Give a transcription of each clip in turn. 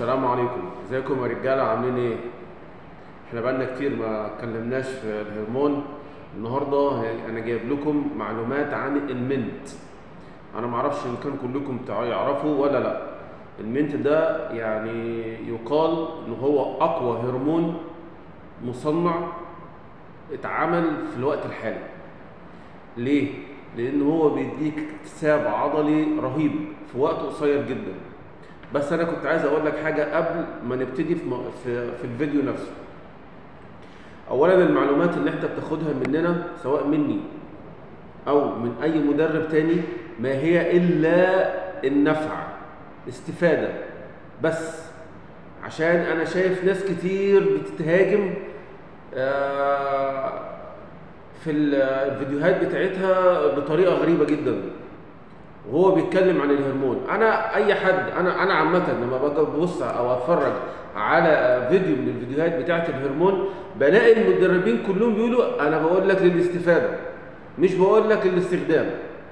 السلام عليكم ازيكم يا رجاله عاملين ايه احنا بقالنا كتير ما اتكلمناش في الهرمون النهارده انا جايب لكم معلومات عن المنت انا معرفش ان كان كلكم تعرفوا ولا لا المنت ده يعني يقال ان هو اقوى هرمون مصنع اتعمل في الوقت الحالي ليه لان هو بيديك اكتساب عضلي رهيب في وقت قصير جدا بس انا كنت عايز اقول لك حاجه قبل ما نبتدي في م- في, في الفيديو نفسه اولا المعلومات اللي انت بتاخدها مننا سواء مني او من اي مدرب تاني ما هي الا النفع استفاده بس عشان انا شايف ناس كتير بتتهاجم آه، في الفيديوهات بتاعتها بطريقه غريبه جدا وهو بيتكلم عن الهرمون انا اي حد انا انا عامه لما باجي ابص او اتفرج على فيديو من الفيديوهات بتاعه الهرمون بلاقي المدربين كلهم بيقولوا انا بقول لك للاستفاده مش بقول لك للاستخدام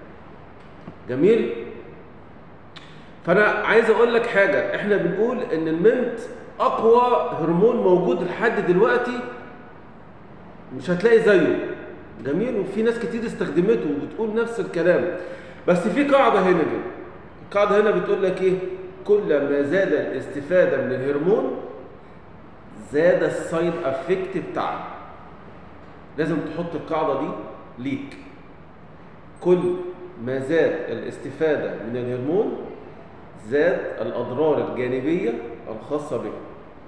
جميل فانا عايز اقول لك حاجه احنا بنقول ان المنت اقوى هرمون موجود لحد دلوقتي مش هتلاقي زيه جميل وفي ناس كتير استخدمته وبتقول نفس الكلام بس في قاعده هنا كده القاعده هنا بتقول لك ايه كل ما زاد الاستفاده من الهرمون زاد السايد افكت بتاعه لازم تحط القاعده دي ليك كل ما زاد الاستفاده من الهرمون زاد الاضرار الجانبيه الخاصه به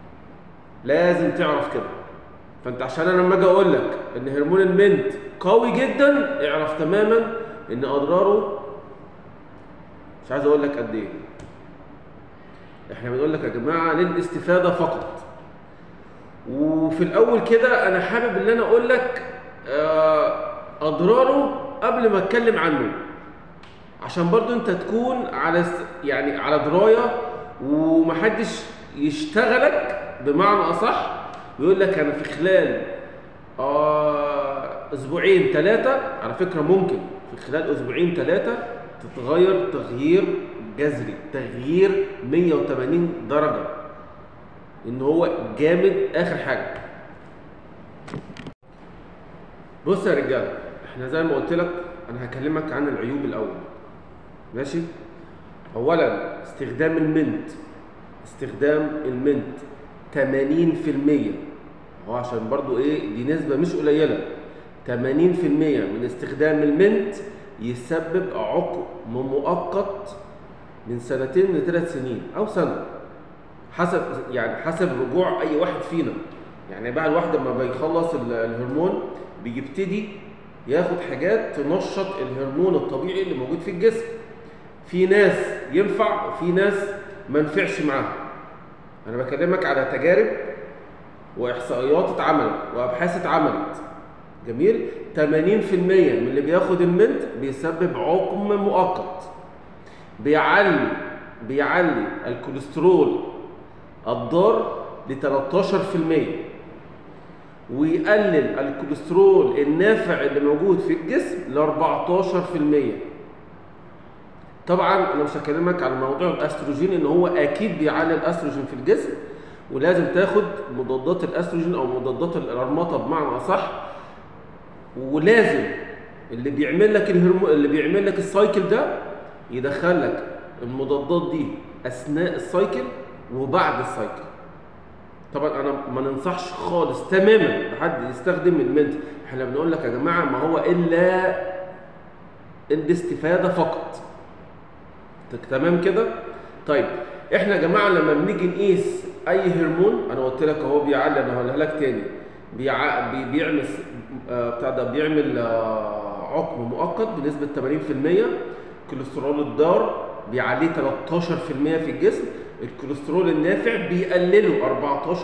لازم تعرف كده فانت عشان انا لما اجي اقول لك ان هرمون المنت قوي جدا اعرف تماما ان اضراره مش عايز اقول لك قد ايه احنا بنقول لك يا جماعه للاستفاده فقط وفي الاول كده انا حابب ان انا اقول لك آه، اضراره قبل ما اتكلم عنه عشان برضو انت تكون على س- يعني على درايه ومحدش يشتغلك بمعنى اصح ويقول لك انا في خلال آه اسبوعين ثلاثه على فكره ممكن في خلال اسبوعين ثلاثه تتغير تغيير جذري تغيير 180 درجه ان هو جامد اخر حاجه بص يا رجاله احنا زي ما قلت لك انا هكلمك عن العيوب الاول ماشي اولا استخدام المنت استخدام المنت 80% هو عشان برضو ايه دي نسبة مش قليلة 80% من استخدام المنت يسبب عقم مؤقت من سنتين لثلاث سنين او سنة حسب يعني حسب رجوع اي واحد فينا يعني بقى الواحد لما بيخلص ال- الهرمون بيبتدي ياخد حاجات تنشط الهرمون الطبيعي اللي موجود في الجسم في ناس ينفع وفي ناس ما ينفعش معاها انا بكلمك على تجارب واحصائيات اتعملت وابحاث اتعملت جميل 80% من اللي بياخد المنت بيسبب عقم مؤقت بيعلي بيعلي الكوليسترول الضار ل 13% ويقلل الكوليسترول النافع اللي موجود في الجسم ل 14% طبعا انا مش هكلمك على موضوع الاستروجين ان هو اكيد بيعلي الاستروجين في الجسم ولازم تاخد مضادات الاستروجين او مضادات الارمطه بمعنى اصح ولازم اللي بيعمل لك الهرمون اللي بيعمل لك السايكل ده يدخل لك المضادات دي اثناء السايكل وبعد السايكل طبعا انا ما ننصحش خالص تماما لحد يستخدم المنت احنا بنقول لك يا جماعه ما هو الا الاستفاده فقط تك- تمام كده طيب احنا يا جماعه لما بنيجي نقيس اي هرمون انا قلت لك اهو بيعلي انا هقولها لك تاني بيع... بي... بيعمل س- آه، بتاع ده بيعمل آه، عقم مؤقت بنسبه 80% كوليسترول الضار بيعليه 13% في الجسم الكوليسترول النافع بيقلله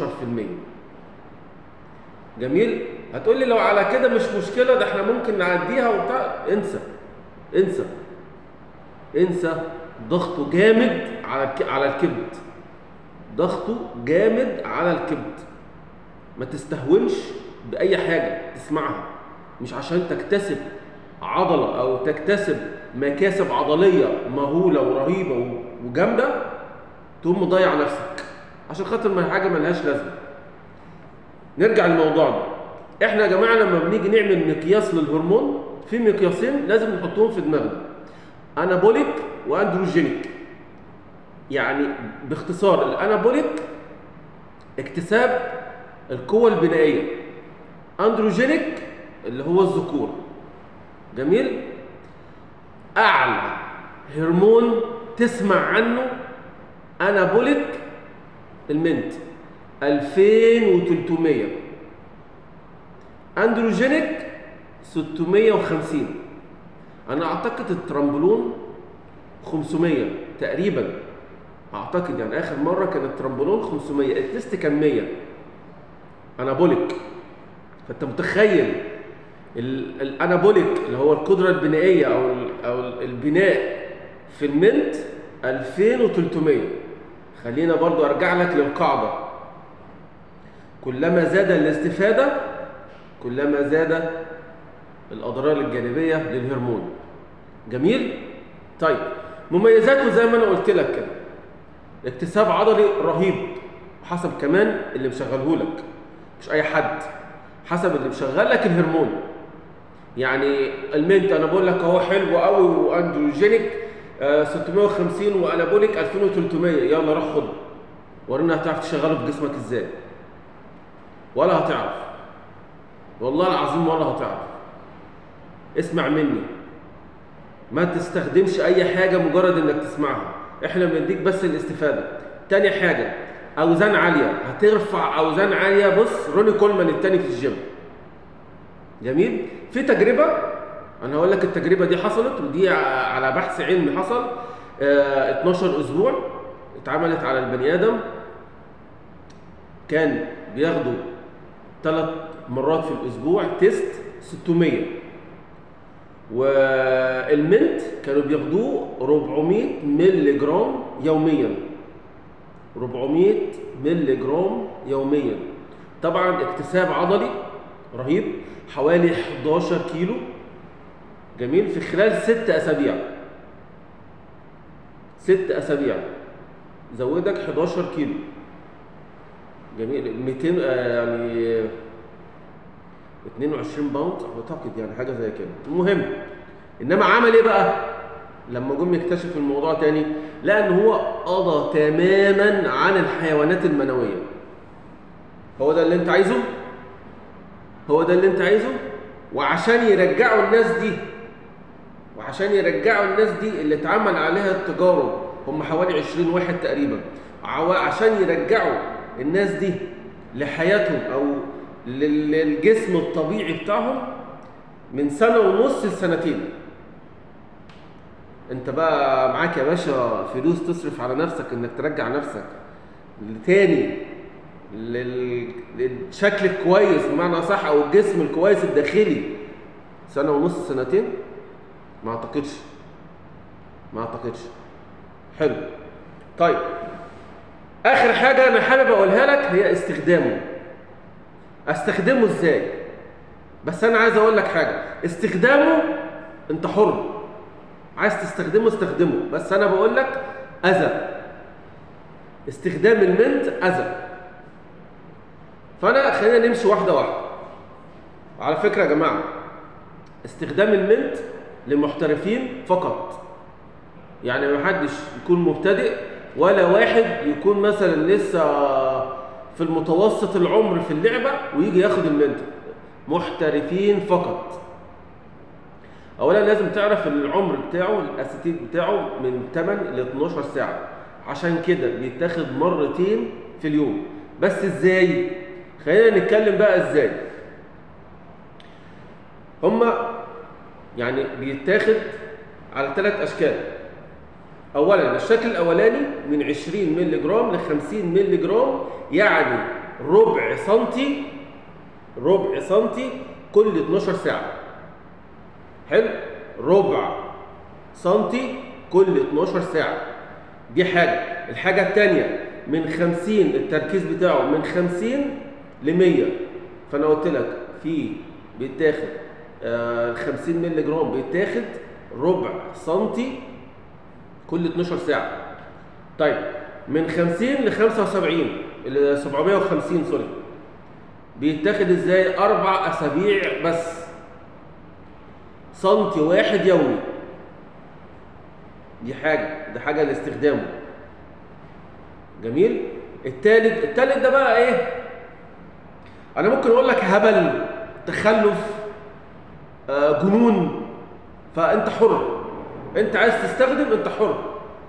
14% جميل هتقول لي لو على كده مش مشكله ده احنا ممكن نعديها وبتاع انسى انسى انسى ضغطه جامد على الك... على الكبد ضغطه جامد على الكبد ما تستهونش باي حاجه تسمعها مش عشان تكتسب عضله او تكتسب مكاسب عضليه مهوله ورهيبه و- وجامده تقوم مضيع نفسك عشان خاطر ما حاجه ملهاش لازمه نرجع لموضوعنا احنا يا جماعه لما بنيجي نعمل مقياس للهرمون في مقياسين لازم نحطهم في دماغنا انابوليك واندروجينيك يعني باختصار الانابوليك اكتساب القوة البنائية اندروجينيك اللي هو الذكور جميل اعلى هرمون تسمع عنه انابوليك المنت 2300 اندروجينيك 650 انا اعتقد الترامبولون 500 تقريبا اعتقد يعني اخر مره كان الترامبولون 500 التست كان 100 انابوليك فانت متخيل ال- الانابوليك اللي هو القدره البنائيه او ال- او ال- البناء في المنت 2300 خلينا برضو ارجع لك للقاعده كلما زاد الاستفاده كلما زاد الاضرار الجانبيه للهرمون جميل طيب مميزاته زي ما انا قلت لك كده اكتساب عضلي رهيب حسب كمان اللي مشغله لك مش اي حد حسب اللي مشغل لك الهرمون يعني المنت انا بقول لك اهو حلو قوي واندروجينيك آه 650 وانابوليك 2300 يلا روح خد ورينا هتعرف تشغله في جسمك ازاي ولا هتعرف والله العظيم ولا هتعرف اسمع مني ما تستخدمش اي حاجه مجرد انك تسمعها احنا بنديك بس الاستفاده تاني حاجه اوزان عاليه هترفع اوزان عاليه بص روني كولمان التاني في الجيم جميل في تجربه انا هقول لك التجربه دي حصلت ودي ع- على بحث علمي حصل آه 12 اسبوع اتعملت على البني ادم كان بياخدوا ثلاث مرات في الاسبوع تيست 600 والمنت كانوا بياخدوه 400 مللي جرام يوميا 400 مللي جرام يوميا طبعا اكتساب عضلي رهيب حوالي 11 كيلو جميل في خلال ست اسابيع ست اسابيع زودك 11 كيلو جميل 200 آه، يعني 22 باوند اعتقد يعني حاجه زي كده المهم انما عمل ايه بقى لما جم يكتشف الموضوع تاني لقى ان هو قضى تماما عن الحيوانات المنويه هو ده اللي انت عايزه هو ده اللي انت عايزه وعشان يرجعوا الناس دي وعشان يرجعوا الناس دي اللي اتعمل عليها التجارب هم حوالي 20 واحد تقريبا عوا- عشان يرجعوا الناس دي لحياتهم او لل- للجسم الطبيعي بتاعهم من سنه ونص لسنتين انت بقى معاك يا باشا فلوس تصرف على نفسك انك ترجع نفسك تاني لل- للشكل الكويس بمعنى صح او الجسم الكويس الداخلي سنه ونص سنتين ما اعتقدش ما اعتقدش حلو طيب اخر حاجه انا حابب اقولها لك هي استخدامه استخدمه ازاي بس انا عايز اقول لك حاجه استخدامه انت حر عايز تستخدمه استخدمه بس انا بقول لك اذى استخدام المنت اذى فانا خلينا نمشي واحده واحده على فكره يا جماعه استخدام المنت للمحترفين فقط يعني ما حدش يكون مبتدئ ولا واحد يكون مثلا لسه في المتوسط العمر في اللعبه ويجي ياخد المنت محترفين فقط اولا لازم تعرف العمر بتاعه الاسيتيك بتاعه من 8 ل 12 ساعه عشان كده بيتاخد مرتين في اليوم بس ازاي خلينا نتكلم بقى ازاي هما يعني بيتاخد على ثلاث اشكال اولا الشكل الاولاني من 20 مللي جرام ل 50 مللي جرام يعني ربع سنتي ربع سنتي كل 12 ساعه حلو ربع سنتي كل 12 ساعه دي حاجه الحاجه الثانيه من 50 التركيز بتاعه من 50 ل 100 فانا قلت لك في بيتاخد آه 50 مللي جرام بيتاخد ربع سنتي كل 12 ساعه طيب من 50 ل 75 ل 750 سوري بيتاخد ازاي اربع اسابيع بس سنتي واحد يومي دي حاجه دي حاجه لاستخدامه جميل التالت التالت ده بقى ايه انا ممكن اقول لك هبل تخلف آه، جنون فانت حر انت عايز تستخدم انت حر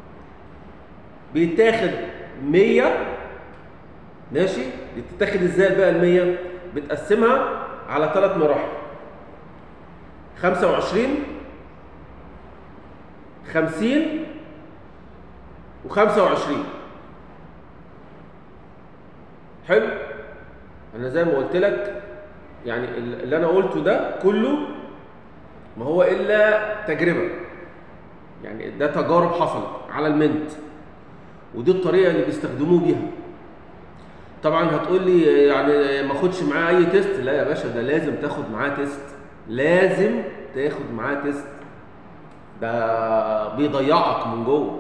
بيتاخد 100 ماشي بتتاخد ازاي بقى ال 100 بتقسمها على ثلاث مراحل 25 50 و25 حلو انا زي ما قلت لك يعني اللي انا قلته ده كله ما هو الا تجربه يعني ده تجارب حصلت على المنت ودي الطريقه اللي بيستخدموه بيها طبعا هتقول لي يعني ما اخدش معاه اي تيست لا يا باشا ده لازم تاخد معاه تيست لازم تاخد معاه تيست ده بيضيعك من جوه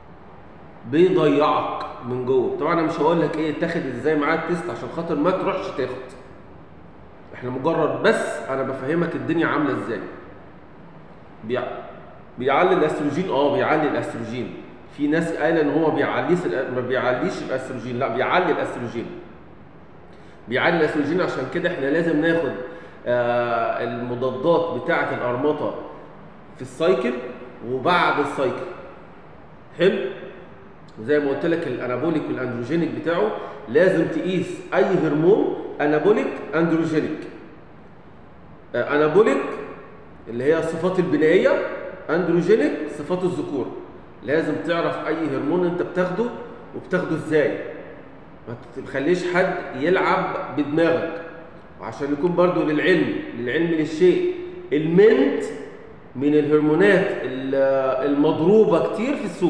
بيضيعك من جوه طبعا انا مش هقول لك ايه تاخد ازاي معاه التيست عشان خاطر ما تروحش تاخد احنا مجرد بس انا بفهمك الدنيا عامله ازاي بيع... بيعلي الاستروجين اه بيعلي الاستروجين في ناس قايله ان هو بيعليش ما بيعليش الاستروجين لا بيعلي الاستروجين بيعلي الاستروجين عشان كده احنا لازم ناخد آه المضادات بتاعه الارمطه في السايكل وبعد السايكل حلو وزي ما قلت لك الانابوليك والاندروجينيك بتاعه لازم تقيس اي هرمون انابوليك اندروجينيك آه انابوليك اللي هي الصفات البنائيه اندروجينيك صفات الذكور لازم تعرف اي هرمون انت بتاخده وبتاخده ازاي ما تخليش حد يلعب بدماغك وعشان يكون برضو للعلم للعلم للشيء المنت من الهرمونات المضروبة كتير في السوق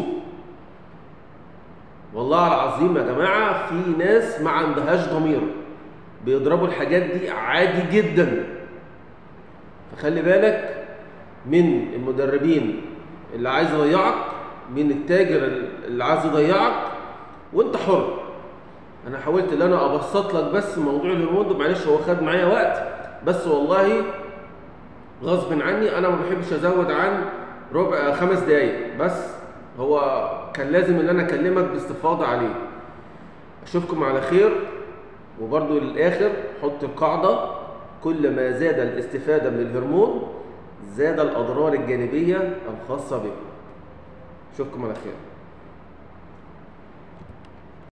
والله العظيم يا جماعة في ناس ما عندهاش ضمير بيضربوا الحاجات دي عادي جدا فخلي بالك من المدربين اللي عايز يضيعك من التاجر اللي عايز يضيعك وانت حر انا حاولت ان انا ابسط لك بس موضوع الهرمون ده معلش هو خد معايا وقت بس والله غصب عني انا ما بحبش ازود عن ربع خمس دقايق بس هو كان لازم ان انا اكلمك باستفاضه عليه اشوفكم على خير وبرضو للاخر حط القاعده كل ما زاد الاستفاده من الهرمون زاد الاضرار الجانبيه الخاصه به اشوفكم على خير